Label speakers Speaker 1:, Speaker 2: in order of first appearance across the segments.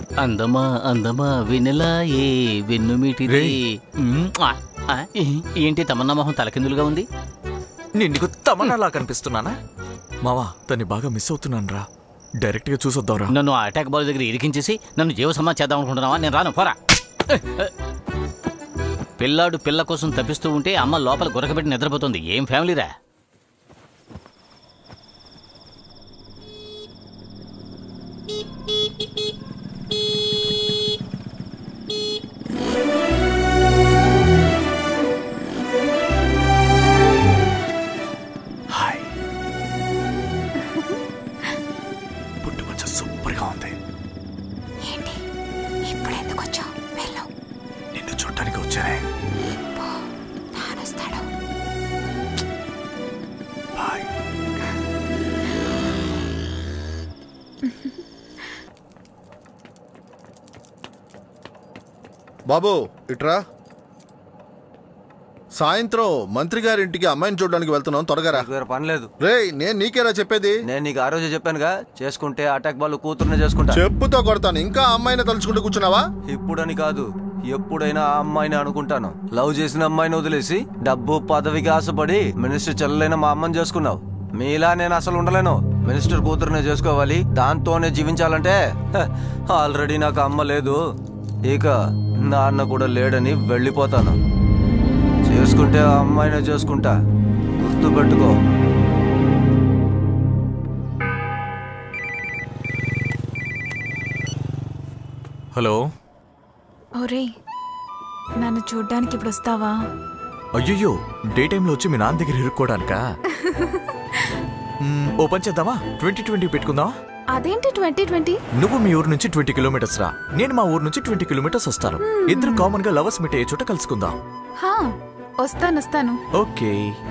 Speaker 1: అందమా అందమా వినలా ఏ వెన్నుమిటిది
Speaker 2: రేయ్.
Speaker 1: మ్మ్. ఆ, ఆ, ఏ- ఏంటి తమన్నా మొహం తలకిందులుగా ఉంది
Speaker 2: నేను నీకు తమన్నాలా కనిపిస్తున్నానా మావా తన్ని బాగా మిస్ అవుతున్నాను రా డైరెక్ట్ గా చూసొద్దాంరా
Speaker 1: నన్ను ఆ అటాక్ బాల్ దగ్గర ఇరికించేసి నన్ను జీవ సమాజ్ చేద్దాం అనుకుంటున్నావా నేను రాను పోరా పిల్లాడు పిల్ల కోసం తప్పిస్తూ ఉంటే అమ్మ లోపల గురకబెట్టి నిద్రపోతుంది ఏం ఫ్యామిలీరా
Speaker 2: హాయ్ పుట్టుమచ్చ సూపర్ గా ఉంది
Speaker 3: ఏంటి ఇప్పుడు ఎందుకు వచ్చావు వెళ్ళు
Speaker 2: నిన్ను చూడటానికి వచ్చానే
Speaker 3: పో నానొస్తాడు
Speaker 2: బాయ్
Speaker 4: బాబు ఇట్రా సాయంత్రం మంత్రి గారింటికి అమ్మాయిని చూడడానికి వెళ్తున్నాం త్వరగా రా
Speaker 5: నాకు వేరే పని లేదు
Speaker 4: రేయ్ నేను నీకేరా చెప్పేది
Speaker 5: నేను నీకు ఆ రోజే చెప్పానుగా చేసుకుంటే అటాక్ బాల్ కూతుర్నే చేసుకుంటా
Speaker 4: చెప్పుతో కొడతాను ఇంకా ఆ అమ్మాయిని తలుచుకుంటూ కూర్చున్నావా
Speaker 5: ఇప్పుడని కాదు ఎప్పుడైనా ఆ అమ్మాయిని అనుకుంటాను లవ్ చేసిన అమ్మాయిని వదిలేసి డబ్బు పదవికి ఆశపడి మినిస్టర్ చెల్లెలైన మా అమ్మని చేసుకున్నావు మీలా నేను అసలు ఉండలేను మినిస్టర్ కూతురునే చేసుకోవాలి దాంతోనే జీవించాలంటే హ, ఆల్రెడీ నాకు అమ్మ లేదు ఇక నాన్న కూడా లేడని వెళ్ళిపోతాను చేసుకుంటే ఆ అమ్మాయినే చేసుకుంటా గుర్తు పెట్టుకో
Speaker 2: హలో
Speaker 3: ఒరేయ్ నన్ను చూడ్డానికి ఇప్పుడు వస్తావా
Speaker 2: అయ్యయ్యో డే టైంలో వచ్చి మీ నాన్న దగ్గర ఇరుక్కోడానికా మ్మ్, ఓ పని చేద్దామా ట్వంటీ ట్వంటీ పెట్టుకుందామా
Speaker 3: అదేంటి ట్వంటీ ట్వంటీ
Speaker 2: నువ్వు మీ ఊరు నుంచి ట్వంటీ కిలోమీటర్స్ రా నేను మా ఊరు నుంచి ట్వంటీ కిలోమీటర్స్ వస్తాను ఇద్దరు కామన్ గా లవర్స్ మీట్ అయ్యే చోట కలుసుకుందాం
Speaker 3: హా వస్తాను వస్తాను
Speaker 2: ఓకే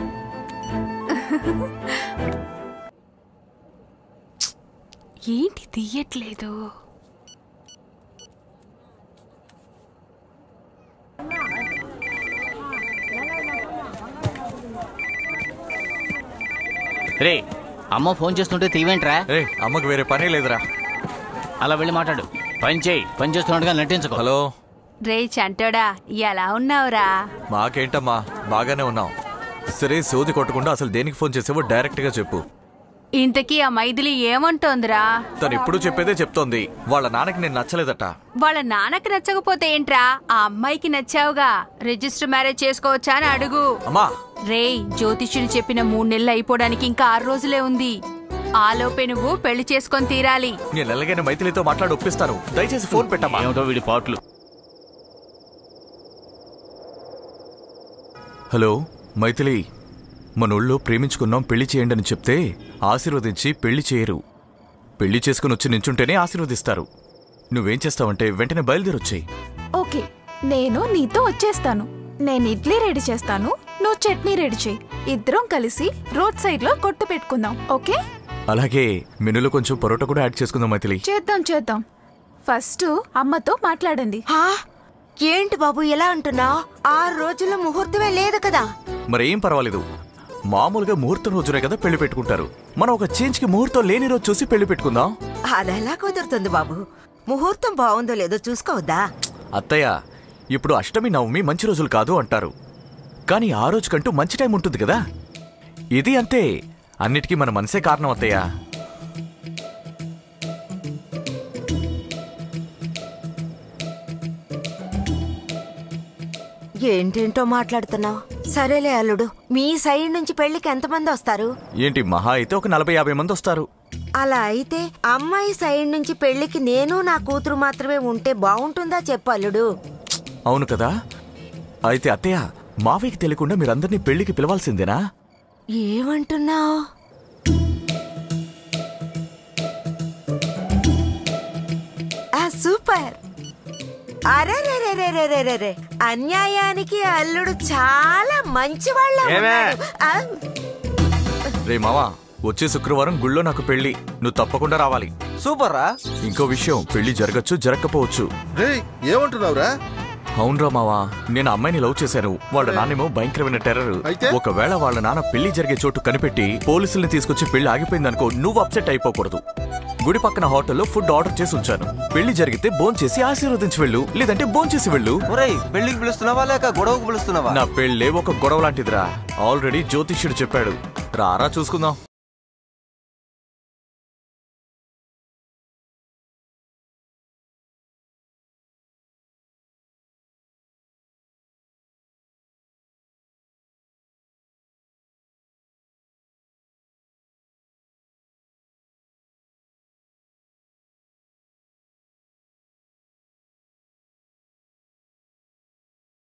Speaker 3: ఏంటి తీయట్లేదు
Speaker 1: రే అమ్మ ఫోన్ చేస్తుంటే తీవేంట్రా
Speaker 2: రే అమ్మకు వేరే పనే లేదురా
Speaker 1: అలా వెళ్ళి మాట్లాడు పని చేయి పని చేస్తున్నట్టుగా నటించుకో
Speaker 2: హలో
Speaker 6: రే చంటోడా ఎలా ఉన్నావురా
Speaker 2: మాకేంటమ్మా బాగానే ఉన్నాం సరే సోది కొట్టకుండా అసలు దేనికి ఫోన్ చేసావో డైరెక్ట్ గా చెప్పు
Speaker 6: ఇంతకీ ఆ మైథిలి ఏమంటోందిరా
Speaker 2: తను ఎప్పుడు చెప్పేదే చెప్తోంది వాళ్ళ నాన్నకి నేను నచ్చలేదట
Speaker 6: వాళ్ళ నాన్నకి నచ్చకపోతే ఏంట్రా ఆ అమ్మాయికి నచ్చావుగా రిజిస్టర్ మ్యారేజ్ చేసుకోవచ్చా అని అడుగు
Speaker 2: అమ్మా
Speaker 6: రేయ్ జ్యోతిష్యుడు చెప్పిన మూడు నెలలు అయిపోవడానికి ఇంకా ఆరు రోజులే ఉంది ఆలోపే నువ్వు పెళ్లి చేసుకొని తీరాలి
Speaker 2: నేను ఎలాగైనా మైథిలితో మాట్లాడి ఒప్పిస్తాను దయచేసి ఫోన్ పెట్టమ్మా
Speaker 1: ఏమిటో వీడి పాటలు
Speaker 2: హలో మైథిలి మనోళ్ళు ప్రేమించుకున్నాం పెళ్లి చేయండి అని చెప్తే ఆశీర్వదించి పెళ్లి చేయరు పెళ్లి చేసుకుని వచ్చి నించుంటేనే ఆశీర్వదిస్తారు నువ్వేం చేస్తావంటే వెంటనే బయలుదేరొచ్చాయి
Speaker 3: ఓకే నేను నీతో వచ్చేస్తాను నేను ఇడ్లీ రెడీ చేస్తాను నువ్వు చట్నీ రెడీ చేయి ఇద్దరం కలిసి రోడ్ సైడ్ లో కొట్టు పెట్టుకుందాం ఓకే
Speaker 2: అలాగే మెనూలో కొంచెం పరోటా కూడా యాడ్ చేసుకుందాం మైథిలి
Speaker 3: చేద్దాం చేద్దాం ఫస్ట్ అమ్మతో మాట్లాడండి
Speaker 7: హా? ఏంటి బాబు ఎలా అంటున్నావు ఆరు రోజుల్లో ముహూర్తమే లేదు కదా
Speaker 2: మరేం పర్వాలేదు మామూలుగా ముహూర్తం రోజునే కదా పెళ్లి పెట్టుకుంటారు మనం ఒక చేంజ్ కి ముహూర్తం లేని రోజు చూసి పెళ్లి పెట్టుకుందాం
Speaker 7: అదెలా కుదురుతుంది బాబు ముహూర్తం బాగుందో లేదో చూసుకోవద్దా
Speaker 2: అత్తయ్య ఇప్పుడు అష్టమి నవమి మంచి రోజులు కాదు అంటారు కానీ ఆ రోజుకంటూ మంచి టైం ఉంటుంది కదా ఇది అంతే అన్నిటికీ మన మనసే కారణం అత్తయ్య
Speaker 7: ఏంటేంటో మాట్లాడుతున్నావు సరేలే అల్లుడు మీ సైడ్ నుంచి పెళ్లికి ఎంతమంది వస్తారు
Speaker 2: ఏంటి మహా అయితే ఒక నలభై యాభై మంది వస్తారు
Speaker 7: అలా అయితే అమ్మాయి సైడ్ నుంచి పెళ్లికి నేను నా కూతురు మాత్రమే ఉంటే బాగుంటుందా చెప్పు అల్లుడు
Speaker 2: అవును కదా అయితే అత్తయ్య మావయ్యకి తెలియకుండా మీరందరినీ పెళ్లికి పిలవాల్సిందేనా
Speaker 7: ఏమంటున్నావు సూపర్ అరే అన్యాయానికి అల్లుడు చాలా మంచి వాళ్ళ
Speaker 5: ఏమే?
Speaker 2: రే మావా వచ్చే శుక్రవారం గుళ్ళో నాకు పెళ్లి నువ్వు తప్పకుండా రావాలి
Speaker 5: సూపర్ రా
Speaker 2: ఇంకో విషయం పెళ్లి జరగచ్చు జరగకపోవచ్చు
Speaker 4: రేయ్ ఏమంటున్నావురా
Speaker 2: అవునరా మావా నేను అమ్మాయిని లవ్ చేశాను వాళ్ళ నాన్నేమో భయంకరమైన టెర్రర్
Speaker 4: అయితే?
Speaker 2: ఒకవేళ వాళ్ళ నాన్న పెళ్లి జరిగే చోటు కనిపెట్టి పోలీసుల్ని తీసుకొచ్చి పెళ్లి ఆగిపోయిందనుకో నువ్వు అప్సెట్ అయిపోకూడదు గుడి పక్కన హోటల్లో ఫుడ్ ఆర్డర్ చేసి ఉంచాను పెళ్లి జరిగితే బోన్ చేసి ఆశీర్వదించి వెళ్ళు లేదంటే బోన్ చేసి వెళ్ళు
Speaker 5: ఒరేయ్ పెళ్లికి పిలుస్తున్నావా లేక గొడవకు పిలుస్తున్నావా
Speaker 2: నా పెళ్ళే ఒక గొడవ లాంటిదిరా ఆల్రెడీ జ్యోతిష్యుడు చెప్పాడు రారా చూసుకుందాం